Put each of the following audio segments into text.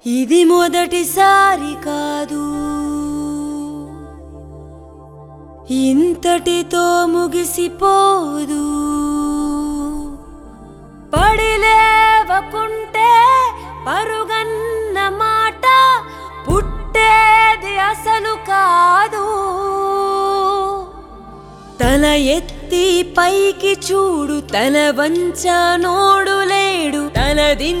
ఇది మొదటిసారి కాదు ఇంతటితో ముగిసిపోదు పడిలేవకుంటే పరుగన్న మాట పుట్టేది అసలు కాదు తల ఎత్తి పైకి చూడు తల వంచ నోడు లేడు తల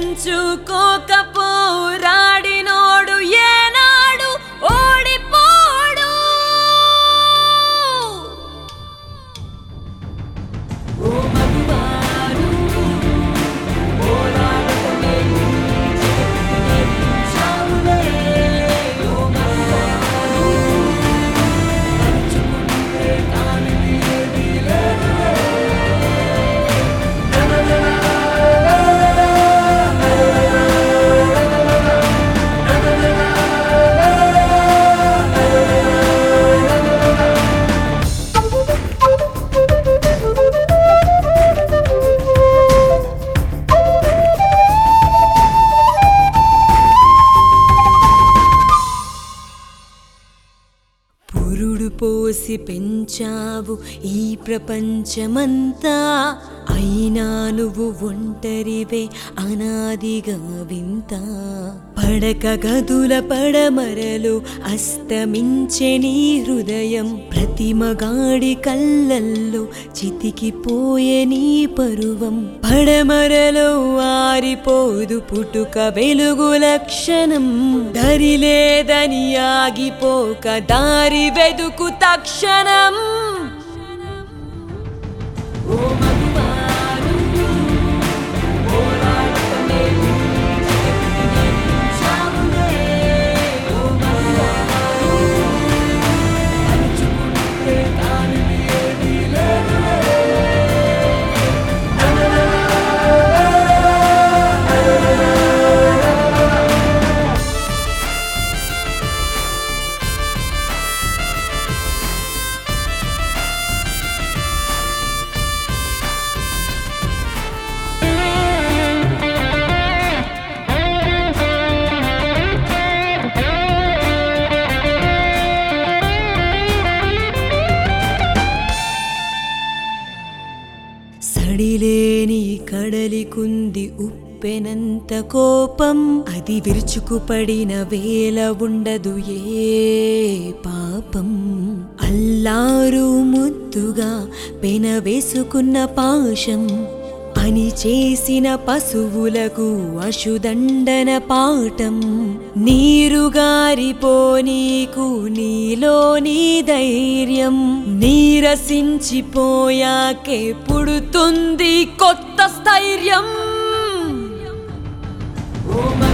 దించుకోకపోరాడినోడు ఏనాడు ఓడిపోడు ఓ మగువాడు, పోరాడటమే నీ చేతికి నేర్పించావులే. ఓ మగువాడు, తలుచుకుంటే కానిది ఏదీ లేదులే. పురుడు పోసి పెంచావు ఈ ప్రపంచమంతా అయినా నువ్వు ఒంటరివే అనాదిగా వింత పడక గదుల పడమరలు అస్తమించే నీ హృదయం ప్రతి మగాడి కళ్ళల్లో చితికిపోయే నీ పరువం పడమరలో ఆరిపోదు పుట్టుక వెలుగు లక్షణం దరి లేదని ఆగిపోక దారి వెదుకు తక్షణం ఓ మగువాడు, పోరాటమే నీ చేతికి నేర్పించావులే. ఓ మగువాడు, తలుచుకుంటే కానిది ఏదీ లేదులే. సడిలేని కడలికుంది ఉప్పెనంత కోపం అది విరుచుకుపడిన వేల ఉండదు ఏ పాపం అల్లారు ముద్దుగా పెన వేసుకున్న పాశం పని చేసిన పశువులకు అశుదండన పాఠం నీరు గారిపోనీకు నీలోని ధైర్యం నీరసించిపోయాకే పుడుతుంది కొత్త స్థైర్యం ఓ